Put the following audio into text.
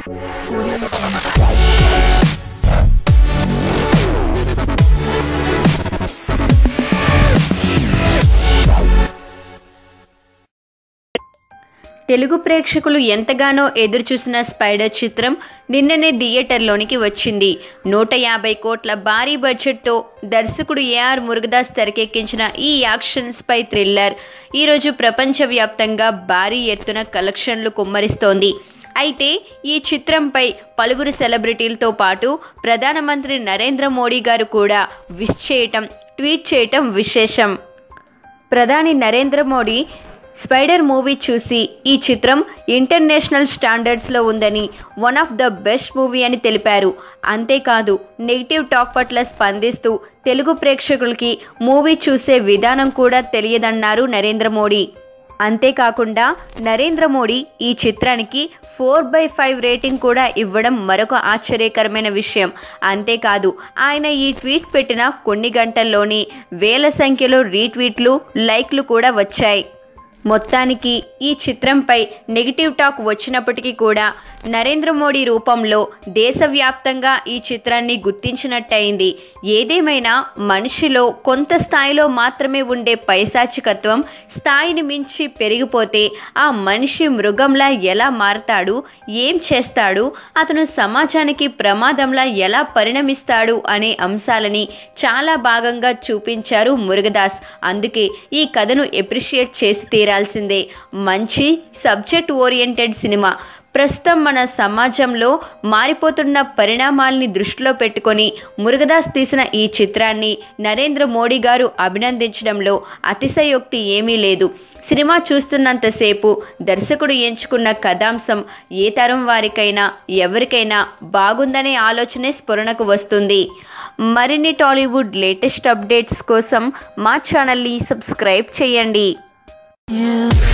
తెలుగు ప్రేక్షకులు ఎంతగానో ఎదురుచూసిన స్పైడర్ చిత్రం నిన్ననే థియేటర్లోనికి వచ్చింది నూట యాభై కోట్ల భారీ బడ్జెట్తో దర్శకుడు ఏఆర్ మురుగదాస్ తెరకెక్కించిన ఈ యాక్షన్ స్పై థ్రిల్లర్ ఈరోజు ప్రపంచవ్యాప్తంగా భారీ ఎత్తున కలెక్షన్లు కుమ్మరిస్తోంది అయితే ఈ చిత్రంపై పలువురు సెలబ్రిటీలతో పాటు ప్రధానమంత్రి నరేంద్ర మోడీ గారు కూడా విష్ చేయటం ట్వీట్ చేయటం విశేషం ప్రధాని నరేంద్ర మోడీ స్పైడర్ మూవీ చూసి ఈ చిత్రం ఇంటర్నేషనల్ స్టాండర్డ్స్లో ఉందని one of the best movie అని తెలిపారు అంతేకాదు నెగిటివ్ టాక్ పట్ల స్పందిస్తూ తెలుగు ప్రేక్షకులకి మూవీ చూసే విధానం కూడా తెలియదన్నారు నరేంద్ర మోడీ అంతేకాకుండా నరేంద్ర మోడీ ఈ చిత్రానికి ఫోర్ బై ఫైవ్ రేటింగ్ కూడా ఇవ్వడం మరొక ఆశ్చర్యకరమైన విషయం అంతేకాదు ఆయన ఈ ట్వీట్ పెట్టిన కొన్ని గంటల్లోనే వేల సంఖ్యలో రీట్వీట్లు లైక్లు కూడా వచ్చాయి మొత్తానికి ఈ చిత్రంపై నెగిటివ్ టాక్ వచ్చినప్పటికీ కూడా నరేంద్ర మోడీ రూపంలో దేశవ్యాప్తంగా ఈ చిత్రాన్ని గుర్తించినట్టయింది ఏదేమైనా మనిషిలో కొంత స్థాయిలో మాత్రమే ఉండే పైశాచికత్వం స్థాయిని మించి పెరిగిపోతే ఆ మనిషి మృగంలా ఎలా మారతాడు ఏం చేస్తాడు అతను సమాజానికి ప్రమాదంలా ఎలా పరిణమిస్తాడు అనే అంశాలని చాలా భాగంగా చూపించారు మురుగదాస్ అందుకే ఈ కథను ఎప్రిషియేట్ చేసి తీరాల్సిందే మంచి సబ్జెక్ట్ ఓరియంటెడ్ సినిమా ప్రస్తుతం మన సమాజంలో మారిపోతున్న పరిణామాల్ని దృష్టిలో పెట్టుకొని మురుగదాస్ తీసిన ఈ చిత్రాన్ని నరేంద్ర మోడీ గారు అభినందించడంలో అతిశయోక్తి ఏమీ లేదు సినిమా చూస్తున్నంతసేపు దర్శకుడు ఎంచుకున్న కథాంశం ఏ తరం వారికైనా ఎవరికైనా బాగుందనే ఆలోచనే స్ఫురణకు వస్తుంది మరిన్ని టాలీవుడ్ లేటెస్ట్ అప్డేట్స్ కోసం మా ఛానల్ని సబ్స్క్రైబ్ చేయండి You